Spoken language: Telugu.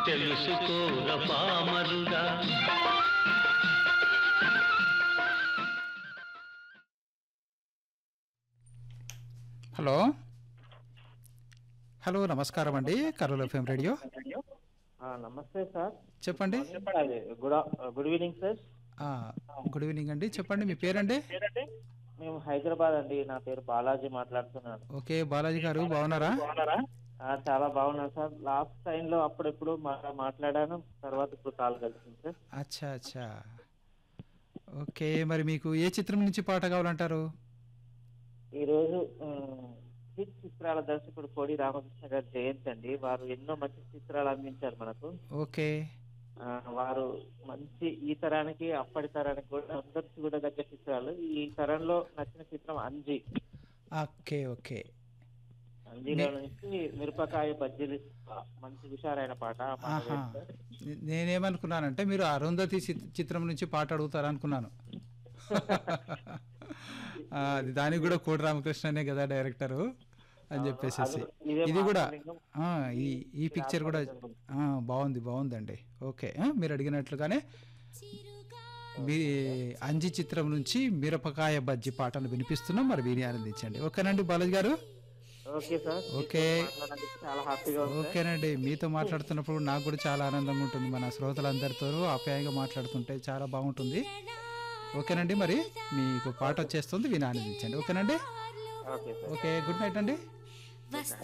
తెలుసుకోర పామరుడా హలో హలో నమస్కారం అండి కరోల్ ఎఫ్ఎం రేడియో ఆ, నమస్తే సార్ చెప్పండి అదే గుడ్ ఆ- గుడ్ ఈవినింగ్ సార్ ఆ, గుడ్ ఈవినింగ్ అండి చెప్పండి మీ పేరండి మేము హైదరాబాద్ అండి నా పేరు బాలాజీ మాట్లాడుతున్నాను ఓకే బాలాజీ గారు బాగున్నారా ఆ, చాలా బాగున్నాను సార్ లాస్ట్ టైంలో అప్పుడెప్పుడు మా- మాట్లాడాను తర్వాత ఇప్పుడు కాల్ కలిసింది సార్ అచ్చా అచ్చా ఓకే మరి మీకు ఏ చిత్రం నుంచి పాట కావాలంటారు ఈరోజు ఉమ్, హిట్ చిత్రాల దర్శకుడు కోడి రామకృష్ణ గారి జయంతి అండి వారు ఎన్నో మంచి చిత్రాలు అందించారు మనకు ఓకే ఆ, వారు మంచి ఈ తరానికి అప్పటి తరానికి కూడా అందరికి కూడా దగ్గర చిత్రాలు ఈ తరంలో నచ్చిన చిత్రం అంజి ఓకే ఓకే అంజీలో నుంచి మిరపకాయ బజ్జీలు మంచి హుషారైన పాట ఆ పాట ఆహా వేస్తారు. నే- నేనేమనుకున్నానంటే మీరు అరుంధతి చిత్- చిత్రం నుంచి పాట అడుగుతారు అనుకున్నాను ఆ, అది దానికి కూడా కోటి రామకృష్ణనే కదా డైరెక్టరు అని చెప్పేసి అది- ఇదే ఇది కూడా మహాలింగం. ఆ, ఈ ఈ పిక్చర్ కూడా ఆ, బాగుంది బాగుందండి ఓకే ఆ, మీరు అడిగినట్లుగానే మీ అంజి చిత్రం నుంచి మిరపకాయ బజ్జి పాటను వినిపిస్తున్నాం మరి విని ఆనందించండి ఓకేనండి బాలాజీ గారు ఓకే సార్ ఓకే. మాట్లాడినందుకు చాలా హ్యాపీగా ఉంది సార్. ఓకేనండి మీతో మాట్లాడుతున్నప్పుడు నాకు కూడా చాలా ఆనందంగా ఉంటుంది మన శ్రోతలందరితో ఆప్యాయంగా మాట్లాడుతుంటే చాలా బాగుంటుంది ఓకేనండి మరి మీకు పాట వచ్చేస్తుంది విని ఆనందించండి ఓకేనండి okay sir okay good night అండి